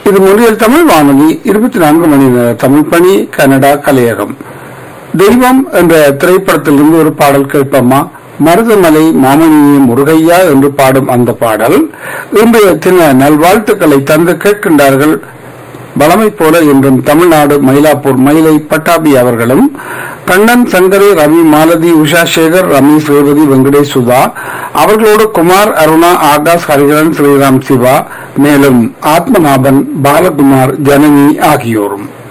இது மொழியல் தமிழ் வானொலி இருபத்தி நான்கு மணி நேர தமிழ் பணி கனடா கலையகம் தெய்வம் என்ற திரைப்படத்திலிருந்து ஒரு பாடல் கேட்போமா மருதமலை மாமணியே முருகையா என்று பாடும் அந்த பாடல் இன்றைய தின நல்வாழ்த்துக்களை தந்து கேட்கின்றார்கள் பலமை போல என்றும் தமிழ்நாடு மயிலாப்பூர் மயிலை பட்டாபி அவர்களும் கண்ணன் சங்கரி ரவி மாலதி உஷா சேகர் ரமேஷ் ரேவதி வெங்கடேஷ் சுதா அவர்களோடு குமார் அருணா ஆகாஷ் ஹரிகரன் ஸ்ரீராம் சிவா மேலும் ஆத்மநாபன் பாலகுமார் ஜனனி ஆகியோரும்